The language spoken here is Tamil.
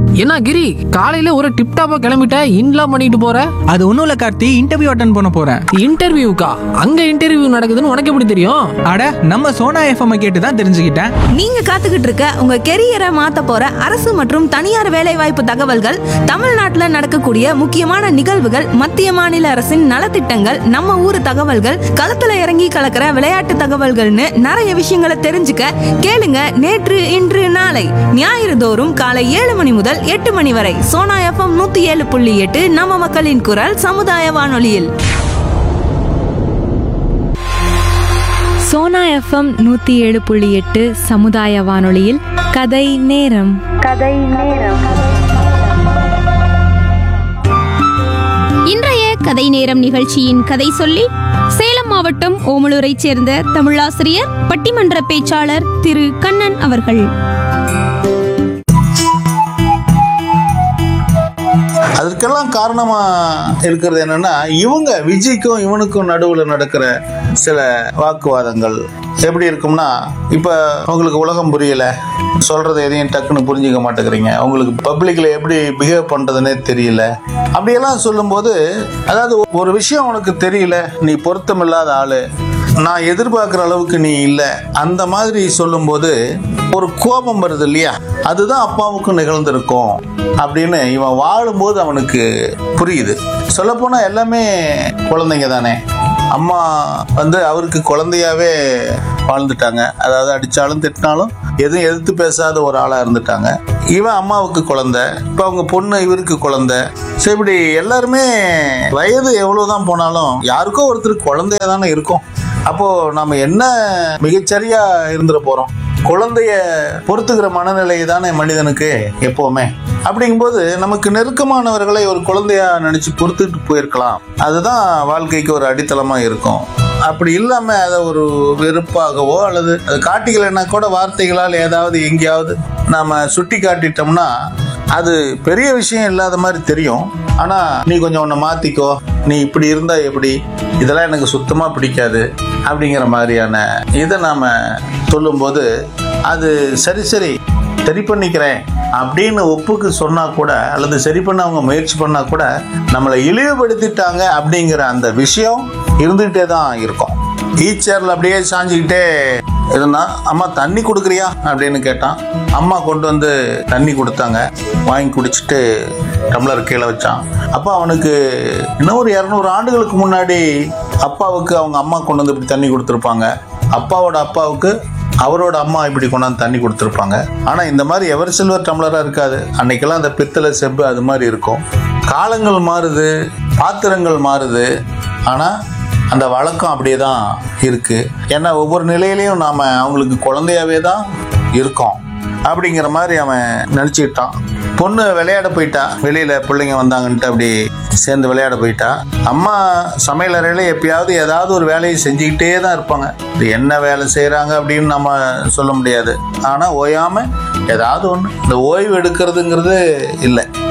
என்ன கிரி காலையில ஒரு டிப் டாப்பா கிளம்பிட்ட இன்லாம் பண்ணிட்டு போற அது ஒன்றும் இல்லை கார்த்தி இன்டர்வியூ அட்டன் பண்ண போகிறேன் இன்டர்வியூக்கா அங்க இன்டர்வியூ நடக்குதுன்னு உனக்கு எப்படி தெரியும் அட நம்ம சோனா எஃப்எம் கேட்டு தான் தெரிஞ்சுக்கிட்டேன் நீங்க காத்துக்கிட்டு இருக்க உங்க கெரியரை மாத்த போற அரசு மற்றும் தனியார் வேலைவாய்ப்பு தகவல்கள் தமிழ்நாட்டுல நடக்கக்கூடிய முக்கியமான நிகழ்வுகள் மத்திய மாநில அரசின் நலத்திட்டங்கள் நம்ம ஊர் தகவல்கள் களத்துல இறங்கி கலக்கிற விளையாட்டு தகவல்கள்னு நிறைய விஷயங்களை தெரிஞ்சுக்க கேளுங்க நேற்று இன்று நாளை ஞாயிறு தோறும் காலை ஏழு மணி முதல் எட்டு மணி வரை சோனா எஃப்எம் நூத்தி ஏழு புள்ளி எட்டு நம்ம மக்களின் குரல் சமுதாய வானொலியில் சோனா எஃப்எம் நூற்றி ஏழு புள்ளி எட்டு சமுதாய வானொலியில் கதை நேரம் இன்றைய கதை நேரம் நிகழ்ச்சியின் கதை சொல்லி சேலம் மாவட்டம் ஓமலூரைச் சேர்ந்த தமிழாசிரியர் பட்டிமன்ற பேச்சாளர் திரு கண்ணன் அவர்கள் அதற்கெல்லாம் காரணமா இருக்கிறது என்னன்னா இவங்க விஜய்க்கும் இவனுக்கும் நடுவுல நடக்கிற சில வாக்குவாதங்கள் எப்படி இருக்கும்னா இப்ப உங்களுக்கு உலகம் புரியல சொல்றது எதையும் டக்குன்னு புரிஞ்சுக்க மாட்டேங்கிறீங்க உங்களுக்கு பப்ளிக்ல எப்படி பிஹேவ் பண்றதுன்னே தெரியல அப்படியெல்லாம் சொல்லும்போது அதாவது ஒரு விஷயம் உனக்கு தெரியல நீ பொருத்தமில்லாத ஆளு நான் எதிர்பார்க்குற அளவுக்கு நீ இல்லை அந்த மாதிரி சொல்லும்போது ஒரு கோபம் வருது இல்லையா அதுதான் அப்பாவுக்கும் நிகழ்ந்திருக்கும் அப்படின்னு இவன் வாழும்போது அவனுக்கு புரியுது சொல்லப்போனால் எல்லாமே குழந்தைங்க தானே அம்மா வந்து அவருக்கு குழந்தையாவே வாழ்ந்துட்டாங்க அதாவது அடித்தாலும் திட்டினாலும் எதுவும் எதிர்த்து பேசாத ஒரு ஆளாக இருந்துட்டாங்க இவன் அம்மாவுக்கு குழந்தை இப்போ அவங்க பொண்ணு இவருக்கு குழந்தை சரி இப்படி எல்லாருமே வயது எவ்வளவுதான் போனாலும் யாருக்கோ ஒருத்தருக்கு குழந்தையா தானே இருக்கும் அப்போ நம்ம என்ன மிகச்சரியா இருந்துட போறோம் குழந்தைய பொறுத்துக்கிற மனநிலை தானே மனிதனுக்கு எப்பவுமே அப்படிங்கும்போது நமக்கு நெருக்கமானவர்களை ஒரு குழந்தையா நினைச்சு பொறுத்துட்டு போயிருக்கலாம் அதுதான் வாழ்க்கைக்கு ஒரு அடித்தளமா இருக்கும் அப்படி இல்லாம அதை ஒரு வெறுப்பாகவோ அல்லது அது காட்டிக்கலைன்னா கூட வார்த்தைகளால் ஏதாவது எங்கேயாவது நாம சுட்டி காட்டிட்டோம்னா அது பெரிய விஷயம் இல்லாத மாதிரி தெரியும் ஆனா நீ கொஞ்சம் உன்னை மாத்திக்கோ நீ இப்படி இருந்தா எப்படி இதெல்லாம் எனக்கு சுத்தமா பிடிக்காது அப்படிங்கிற மாதிரியான இதை நாம சொல்லும்போது அது சரி சரி சரி பண்ணிக்கிறேன் அப்படின்னு ஒப்புக்கு சொன்னா கூட அல்லது சரி பண்ண அவங்க முயற்சி பண்ணா கூட நம்மளை இழிவுபடுத்திட்டாங்க அப்படிங்கிற அந்த விஷயம் இருந்துகிட்டே தான் இருக்கும் ஈச்சர்ல அப்படியே சாஞ்சிக்கிட்டே இருந்தா அம்மா தண்ணி கொடுக்குறியா அப்படின்னு கேட்டான் அம்மா கொண்டு வந்து தண்ணி கொடுத்தாங்க வாங்கி குடிச்சிட்டு டம்ளர் கீழே வச்சான் அப்போ அவனுக்கு இன்னும் ஒரு இரநூறு ஆண்டுகளுக்கு முன்னாடி அப்பாவுக்கு அவங்க அம்மா கொண்டு வந்து இப்படி தண்ணி கொடுத்துருப்பாங்க அப்பாவோட அப்பாவுக்கு அவரோட அம்மா இப்படி கொண்டாந்து தண்ணி கொடுத்துருப்பாங்க ஆனால் இந்த மாதிரி எவர் சில்வர் டம்ளராக இருக்காது அன்னைக்கெல்லாம் அந்த பித்தளை செம்பு அது மாதிரி இருக்கும் காலங்கள் மாறுது பாத்திரங்கள் மாறுது ஆனால் அந்த வழக்கம் அப்படியே தான் இருக்கு ஏன்னா ஒவ்வொரு நிலையிலையும் நாம அவங்களுக்கு குழந்தையாவே தான் இருக்கோம் அப்படிங்கிற மாதிரி அவன் நினச்சிக்கிட்டான் பொண்ணு விளையாட போயிட்டா வெளியில பிள்ளைங்க வந்தாங்கன்ட்டு அப்படி சேர்ந்து விளையாட போயிட்டா அம்மா சமையல் அறையில எப்பயாவது ஏதாவது ஒரு வேலையை செஞ்சுக்கிட்டே தான் இருப்பாங்க இது என்ன வேலை செய்கிறாங்க அப்படின்னு நம்ம சொல்ல முடியாது ஆனால் ஓயாம ஏதாவது ஒன்று இந்த ஓய்வு எடுக்கிறதுங்கிறது இல்லை